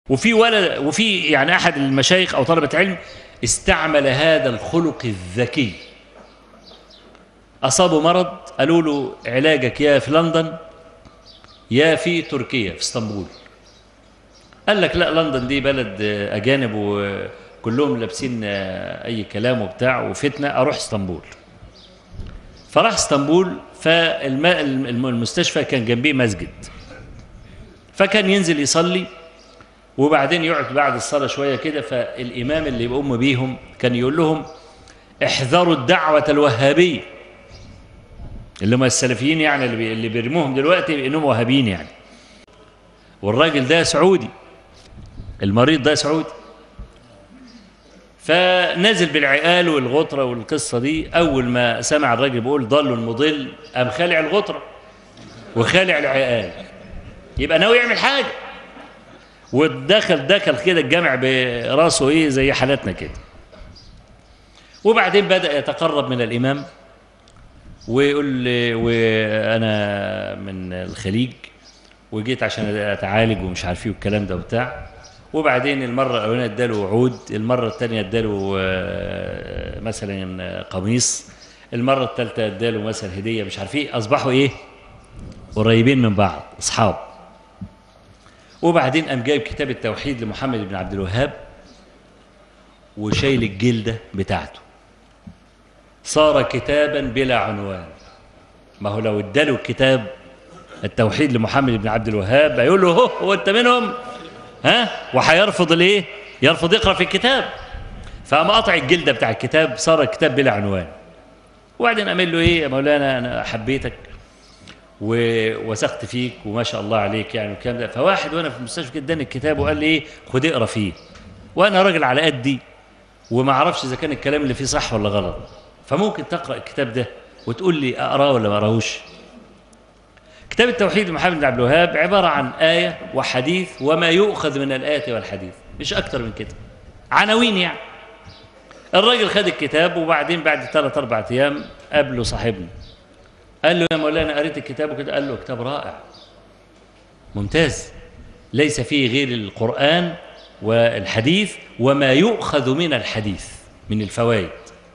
وفي ولد وفي يعني احد المشايخ او طلبه علم استعمل هذا الخلق الذكي اصابه مرض قالوا له علاجك يا في لندن يا في تركيا في اسطنبول قال لك لا لندن دي بلد اجانب وكلهم لابسين اي كلام وبتاع وفتنه اروح اسطنبول فراح اسطنبول فالمستشفى كان جنبيه مسجد فكان ينزل يصلي وبعدين يقعد بعد الصلاة شوية كده فالإمام اللي بيقوم بيهم كان يقول لهم احذروا الدعوة الوهابية اللي هم السلفيين يعني اللي, بي اللي بيرموهم دلوقتي انهم وهابيين يعني والراجل ده سعودي المريض ده سعودي فنزل بالعقال والغطرة والقصة دي أول ما سمع الراجل بيقول ضل المضل قام خالع الغطرة وخالع العقال يبقى ناوي يعمل حاجة ودخل دخل كده الجامع براسه ايه زي حالاتنا كده وبعدين بدأ يتقرب من الإمام ويقول لي وأنا من الخليج وجيت عشان أتعالج ومش عارف ايه والكلام ده وبتاع وبعدين المرة الأولانية اداله عود المرة الثانية اداله مثلا قميص المرة الثالثة اداله مثلا هدية مش عارف ايه أصبحوا ايه قريبين من بعض أصحاب وبعدين قام جايب كتاب التوحيد لمحمد بن عبد الوهاب وشايل الجلدة بتاعته صار كتابا بلا عنوان ما هو لو اداله الكتاب التوحيد لمحمد بن عبد الوهاب هيقول له هو هو انت منهم ها وهيرفض الايه يرفض يقرا في الكتاب فقام قطع الجلده بتاع الكتاب صار الكتاب بلا عنوان وبعدين قام له ايه يا مولانا انا حبيتك ووثقت فيك وما شاء الله عليك يعني والكلام ده فواحد وانا في المستشفى كده اداني الكتاب وقال لي ايه خد اقرا فيه وانا راجل على قدي وما اعرفش اذا كان الكلام اللي فيه صح ولا غلط فممكن تقرا الكتاب ده وتقول لي اقراه ولا ما اقراهوش كتاب التوحيد لمحمد بن عبد الوهاب عباره عن ايه وحديث وما يؤخذ من الايه والحديث مش اكتر من كده عناوين يعني الراجل خد الكتاب وبعدين بعد ثلاث اربع ايام قابله صاحبنا قال له يا مولانا قريت الكتاب وكده قال له كتاب رائع ممتاز ليس فيه غير القرآن والحديث وما يؤخذ من الحديث من الفوائد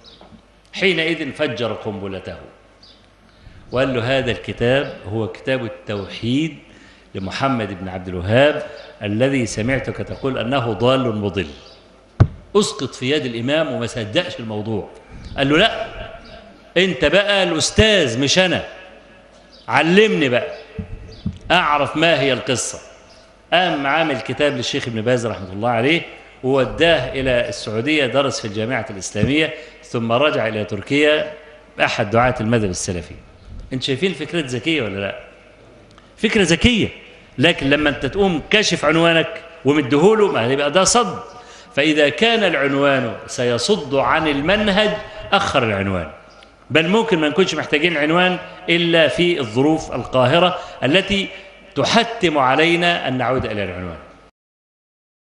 حينئذ فجر قنبلته وقال له هذا الكتاب هو كتاب التوحيد لمحمد بن عبد الوهاب الذي سمعتك تقول أنه ضال مضل أسقط في يد الإمام وما صدقش الموضوع قال له لا انت بقى الاستاذ مش انا علمني بقى اعرف ما هي القصه قام عامل كتاب للشيخ ابن باز رحمه الله عليه ووداه الى السعوديه درس في الجامعه الاسلاميه ثم رجع الى تركيا احد دعاه المذهب السلفي انت شايفين فكره ذكيه ولا لا فكره ذكيه لكن لما انت تقوم كاشف عنوانك ومديهوله ما يبقى ده صد فاذا كان العنوان سيصد عن المنهج اخر العنوان بل ممكن ما نكونش محتاجين عنوان إلا في الظروف القاهرة التي تحتم علينا أن نعود إلى العنوان